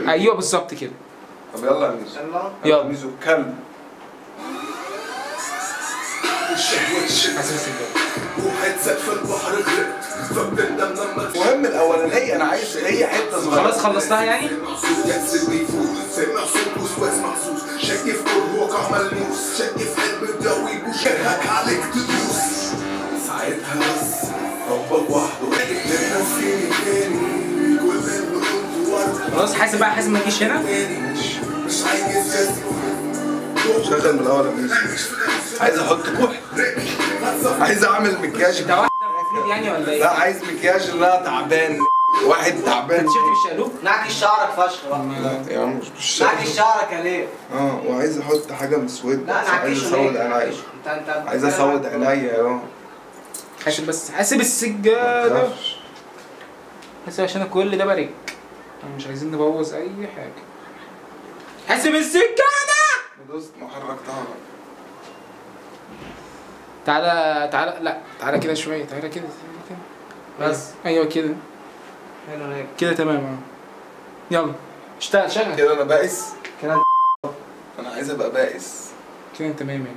ايوه بالظبط كده طب يلا يا ميزو يلا يلا. ميزو كلب حاسس بالسجادة. وحيد سقف البحر غرقت فبتندم لما المهم الاولانيه انا عايز هي حته صغيره خلاص خلصتها يعني محسوس يحسب بيفوت سمع صوت وسواس محسوس شك في كل واقع ملموس شك في حلم بدوي وشكك عليك تدوس ساعتها بس ربك وحده لنا فيني تاني كل اللي قلته ورد خلاص حاسب بقى حاسب ما تجيش هنا تاني مش عايز جسد شغل من الاول يا ميزو عايز احط كحل عايز اعمل مكياج ده واحده المفروض يعني ولا ايه؟ لا عايز مكياج اللي انا تعبان واحد تعبان انت شفت بالشقلوب؟ نعكس شعرك فشخ بقى لا يا عم مش مش نعكس شعرك يا ليه؟ اه وعايز احط حاجه مسوده لا بس عايز نعكشه اسود ليه؟ عينيا نعكشه. انت انت عايز اسود عينيا اهو حاسب بس حاسب السجاده متخافش. حاسب عشان كل ده بريك احنا مش عايزين نبوظ اي حاجه حاسب السجاده دوست ما حركتها تعالى تعالى لا تعالى كده شويه تعالى كده تعالى كده. بس ايوه كده حلو هيك كده تمام اه يلا اشتغل شغل كده انا بائس كده انت انا عايز ابقى بائس كده تمام يعني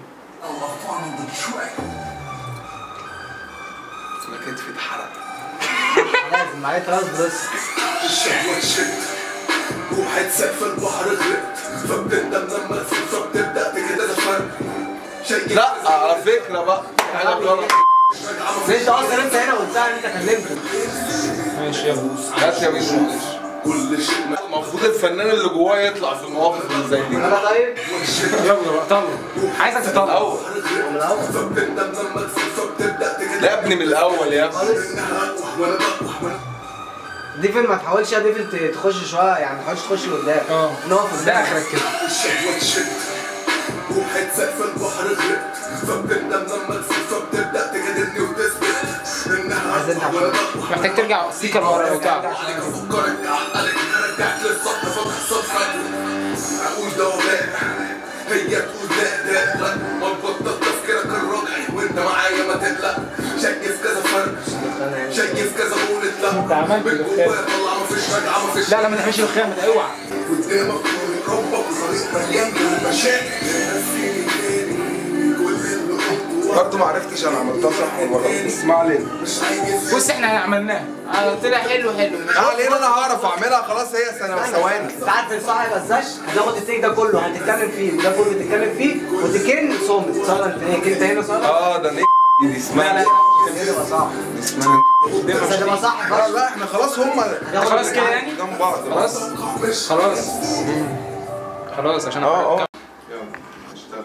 انا كتفي اتحرق لازم عليك راس بس الشهوة شد وحيد سقف البحر غرقت فبتندم لما تفوت فبتبدأ تجد فرق شيء لا على فكره بقى في حاجه غلط انت اصلا انت هنا قلتها ان انت كلمته ماشي يلا هات يا ميزو معلش كل شيء المفروض الفنان اللي جواه يطلع في المواقف اللي زي دي انا طيب يلا بقى طلع عايزك تطلع الاول من الاول فبتندم لما تفوت فبتبدأ تجد لا يا ابني من الاول يا ابني خالص انها وانا بقوح وانا ديفل ما تحاولش يا ديفل ت- تخش شويه يعني ما تحاولش تخش لقدام اه نقف ده قدام اخرك كده الشهوة تشد وحيد سقف البحر غرقت فبتندم لما تفوت فبتبدأ تجددني وتثبت انها عايزين نعمل. وانا بقوح محتاج ترجع سيكا لورا لو تعب افكارك عقلك رجعت للسطح فتح صدرك اقول ده ولا هي تقول ده ده لا ما تبطل تفكيرك الرجعي وانت معايا ما تقلق شايف كذا فرق شايف كذا قولة لا انت عملت من دخان. جوايا طلع مفيش رجعة مفيش لا لا ما تعملش الخامة ده اوعى قدامك طول ربك وطريق مليان بالمشاكل نفسيني تاني كل اللي قلته برضه ما عرفتش انا عملتها صح ولا غلط بس ما علينا مش عايز بص احنا عملناه آه، طلع حلو حلو ما علينا انا هعرف اعملها خلاص هي سنه ثواني انت عارف الصاحب الزش هتاخد التيك ده كله هتتكلم فيه وده كله تتكلم فيه وتكن صامت صار انت هيك انت هنا صار اه ده نيك دي دي لا اسمها لا دي تبقى صح دي اسمها بس هتبقى صح لا بس لا احنا خلاص هم خلاص كده يعني جنب بعض خلاص خلاص خلاص عشان اه أعرف. اه يلا اشتغل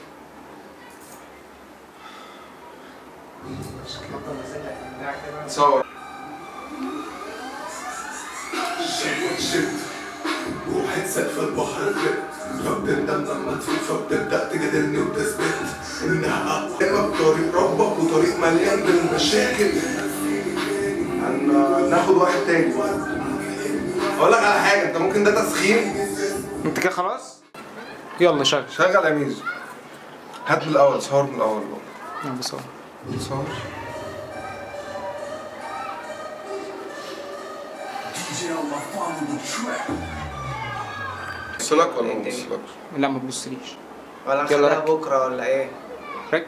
صور الشهوة تشد وحيد سقف البحر غرقت فبتندم لما تفوت فبتبدأ تجادلني وتثبت إنها أقوى بطريق ربك وطريق مليان بالمشاكل هن- ناخد واحد تاني اقول لك على حاجه انت ممكن ده تسخين انت كده خلاص يلا شغل شغل يا ميزو هات من الاول صور من الاول بقى يلا بصور صور بصلك ولا ما بصلكش؟ لا ما تبصليش ولا يلا نخليها رك. بكره ولا ايه رك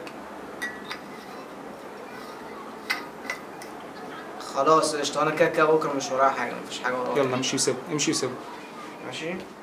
خلاص قشطه انا كده كده بكره مش ورايا حاجه مفيش حاجه ورايا يلا امشي وسيبه امشي وسيبه ماشي